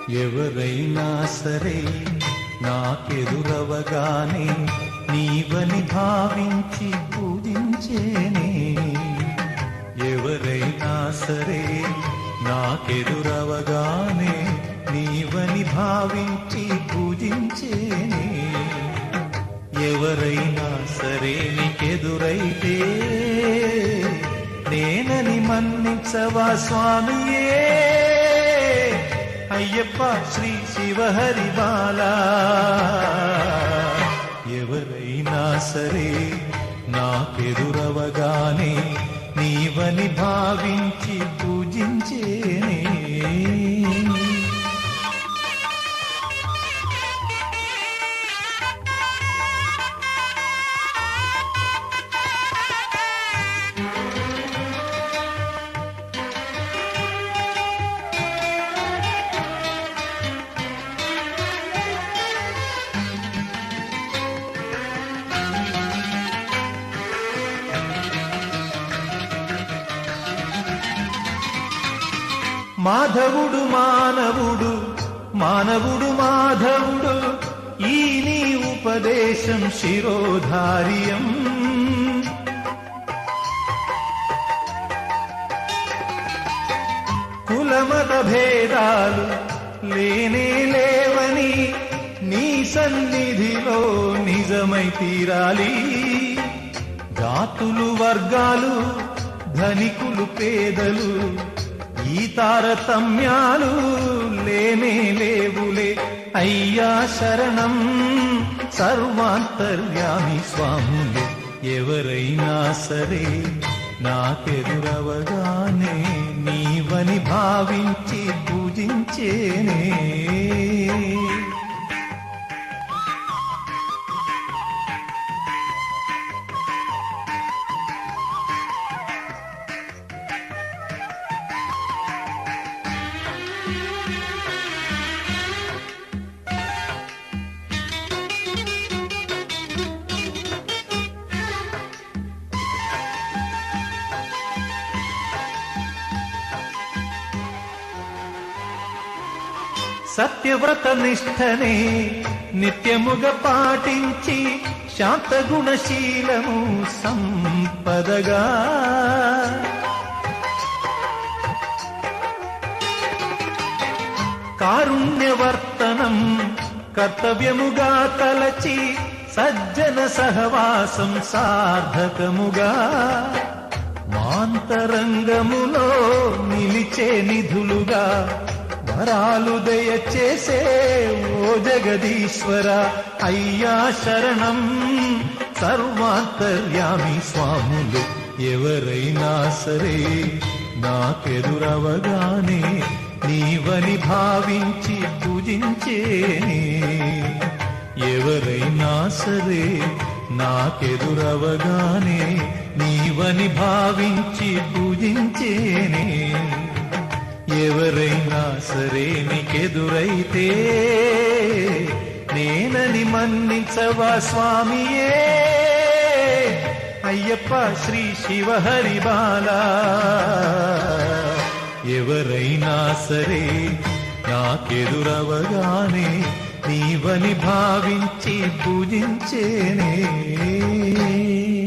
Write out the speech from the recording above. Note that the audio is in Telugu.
ఎవరైనా సరే నాకెదురవగానే నీవని భావించి పూజించేనే ఎవరైనా సరే నాకెదురవగానే నీవని భావించి పూజించేనే ఎవరైనా సరే నీకెదురైతే నేనని మన్నించవా స్వామియే అయ్యప్ప శ్రీ శివహరి బాలా ఎవరైనా సరే నాకెదురవగానే నీవని భావించి పూజించేనే మాధవుడు మానవుడు మానవుడు మాధవుడు ఈ నీ ఉపదేశం శిరోధార్యం కులమత భేదాలు లేనే లేవని నీ సన్నిధిలో నిజమై తీరాలి జాతులు వర్గాలు ధనికులు పేదలు ఈ తారతమ్యాలు లేనే లేవులే అయ్యా శరణం సర్వాంతర్యామి స్వాములు ఎవరైనా సరే నాకెదురవగానే నీవని భావించి పూజించేనే సత్యవ్రత నిష్ఠనే నిత్యముగ పాటించి శాంతగుణశీలము సంపదగా కారుణ్యవర్తనం కర్తవ్యముగా తలచి సజ్జన సహవాసం సార్థకముగా మాంతరంగములో నిలిచే నిధులుగా వరాలు దయచేసే ఓ జగదీశ్వర అయ్యా శరణం సర్వాంతర్యామి స్వాములు ఎవరైనా సరే నాకెదురవగానే నీవని భావించి పూజించేనే ఎవరైనా సరే నాకెదురవగానే నీవని భావించి పూజించేనే ఎవరైనా సరే నీకెదురైతే నేనని మన్నించవా స్వామియే అయ్యప్ప శ్రీ శివహరి బాలా ఎవరైనా సరే నాకెదురవగానే నీవని భావించి పూజించేనే